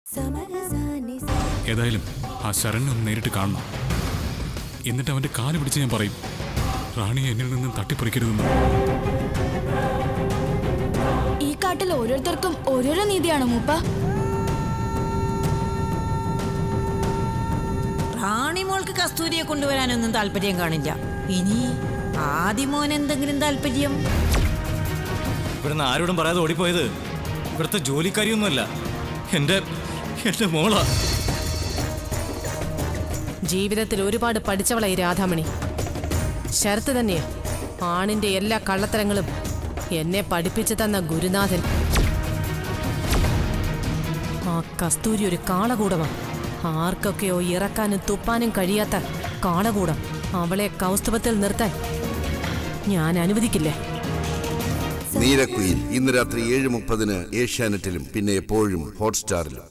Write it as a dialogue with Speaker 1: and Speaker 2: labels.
Speaker 1: ഏതായാലും ആ ശരണ്യെ ഒന്ന് നേരിട്ട് കാണണം എന്നിട്ട് അവന്റെ കാല് പിടിച്ച് ഞാൻ പറയും റാണിയെ എന്നിൽ നിന്നും തട്ടിപ്പറിക്കരുതെന്ന്
Speaker 2: ഈ കാട്ടിൽ ഓരോരുത്തർക്കും ഓരോരോ നീതിയാണ് മൂപ്പ
Speaker 3: റാണി മോൾക്ക് കസ്തൂരിയെ കൊണ്ടുവരാനൊന്നും താല്പര്യം കാണില്ല ഇനി ആദിമോൻ എന്തെങ്കിലും താല്പര്യം
Speaker 4: ഇവിടുന്ന് ആരോടും പറയാതെ ഓടിപ്പോയത് ഇവിടുത്തെ ജോലിക്കാരിയൊന്നുമല്ല എൻ്റെ എൻ്റെ മോളാ
Speaker 5: ജീവിതത്തിൽ ഒരുപാട് പഠിച്ചവളായി രാധാമണി ശരത്ത് തന്നെയാ ആണിന്റെ എല്ലാ കള്ളത്തരങ്ങളും എന്നെ പഠിപ്പിച്ചു തന്ന ഗുരുനാഥൻ ആ കസ്തൂരി ഒരു കാളകൂടമാണ് ആർക്കൊക്കെയോ ഇറക്കാനും തുപ്പാനും കഴിയാത്ത കാളകൂടം അവളെ കൗസ്തുഭത്തിൽ നിർത്താൻ ഞാൻ അനുവദിക്കില്ലേ
Speaker 6: നീലക്കുയിൽ ഇന്ന് രാത്രി ഏഴ് മുപ്പതിന് ഏഷ്യാനെറ്റിലും പിന്നെ എപ്പോഴും ഹോട്ട്സ്റ്റാറിലും